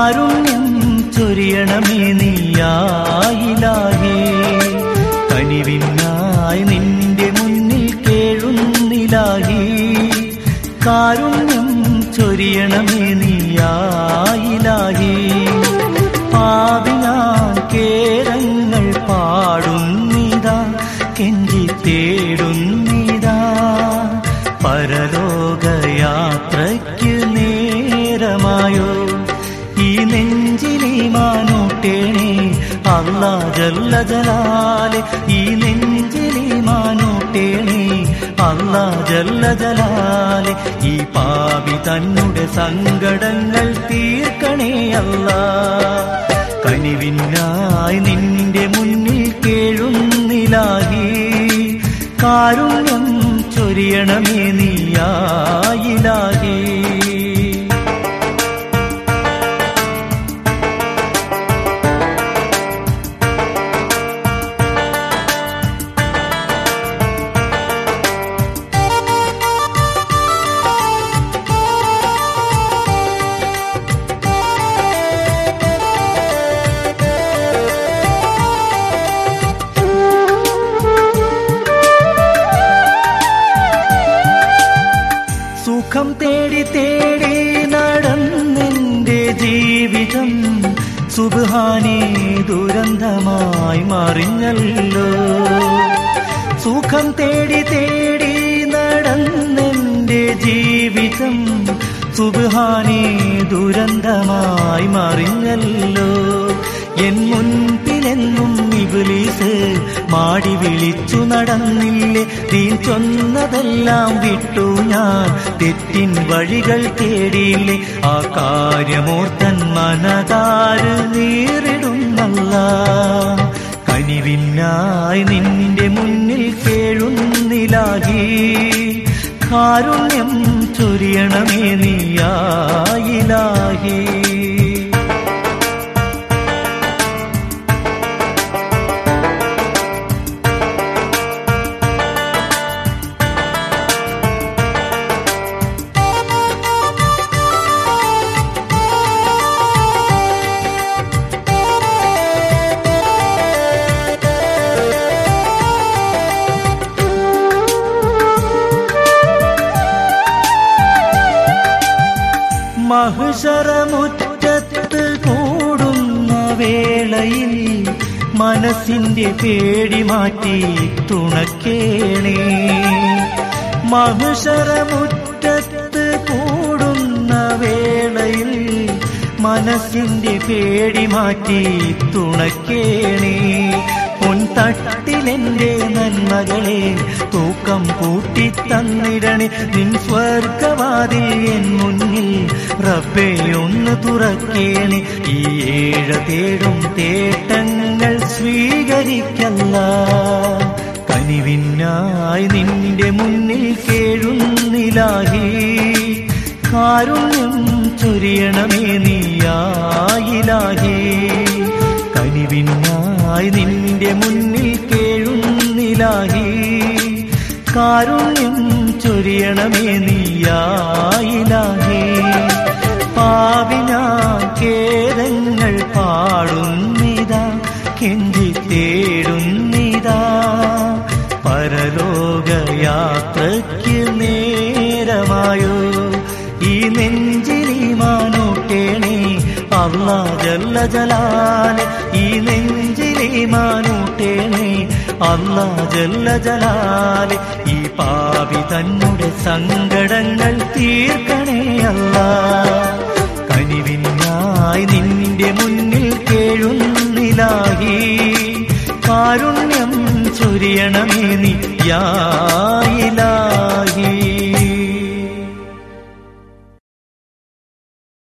കാരുണ്യം ചൊരിയണമേ നീയായിലാകെ കനിവിനായി നിന്റെ മുന്നിൽ കേഴുന്നിലാകെ കാരുണ്യം ചൊരിയണമേ നീയായിലാകെ പാവിനാൻ കേരങ്ങൾ പാടുന്നിതാ കെഞ്ചി തേടുന്നിതാ പരലോകയാത്രയ്ക്ക് നേരമായോ ഈ നെഞ്ചിലെ മാനൂട്ടേണേ അല്ലാ ജല്ല ജലാലെ ഈ നെഞ്ചിലെ മാനൂട്ടേണേ അല്ലാ ജല്ല ജലാലെ ഈ പാപി തന്നുടെ സങ്കടങ്ങൾ തീർക്കണേ അല്ലാ കനിവിനായി നിന്റെ മുന്നിൽ കേഴുന്നിലാകി കാരുണ്യം ചൊരിയണമേ നീയായിലാകേ സുഖം തേടി തേടി നടന്നെന്റെ ജീവിതം സുബാനെ ദുരന്തമായി മറിഞ്ഞല്ലോ സുഖം തേടി തേടി നടന്നെന്റെ ജീവിതം സുബാനെ ദുരന്തമായി മറിഞ്ഞല്ലോ എൻ മുൻപിലെന്നും ഇബിലീസ് മാടി വിളിച്ചു നടന്നില്ലേ തീ ചൊന്നതെല്ലാം വിട്ടു ഞാൻ തെറ്റിൻ വഴികൾ തേടിയില്ലേ ആ കാര്യമോർത്തൻ മനതാര് നേരിടുന്നല്ല കനിവിനായി നിന്റെ മുന്നിൽ കേഴുന്നിലാകി കാരുണ്യം ചൊരിയണമേ നീയായിലാകി മഹിഷറമുറ്റത്ത് കൂടുന്ന വേളയിൽ മനസ്സിന്റെ പേടി മാറ്റി തുണക്കേണേ മഹിഷറമുറ്റത്ത് കൂടുന്ന വേളയിൽ മനസ്സിന്റെ പേടി മാറ്റി തുണക്കേണേ പൊൻതട്ടിലെന്റെ നന്മകളെ തൂക്കം കൂട്ടി തന്നിടണേ നിൻ സ്വർഗവാതിൽ എൻ മുന്നിൽ റബ്ബെ ഒന്ന് തുറക്കേണേ ഈ ഏഴ തേടും തേട്ടങ്ങൾ സ്വീകരിക്കല്ല കനിവിനായി നിന്റെ മുന്നിൽ കേഴുന്നിലാകി കാരുണ്യം ചൊരിയണമേ നീയായിലാകി കനിവിനായി നിന്റെ മുന്നിൽ കേഴുന്നിലാകി കാരുണ്യം ചൊരിയണമേ നീയായിലാകി പാവിനാ കേരങ്ങൾ പാടുന്നിതാ കെഞ്ചി തേടുന്നിതാ പരലോകയാത്രയ്ക്ക് നേരമായോ ഈ നെഞ്ചിലി മാനൂട്ടേണേ അല്ലാ ജല്ല ജലാലെ ഈ നെഞ്ചിലി മാനൂട്ടേണേ അല്ലാ ജല്ല ജലാലെ ഈ പാവി തന്നുടെ സങ്കടങ്ങൾ തീർക്കണേ അല്ലാ കനിവിനായി നിന്റെ മുന്നിൽ കേഴുന്നിലാകി കാരുണ്യം ചൊരിയണമേ നീ യായില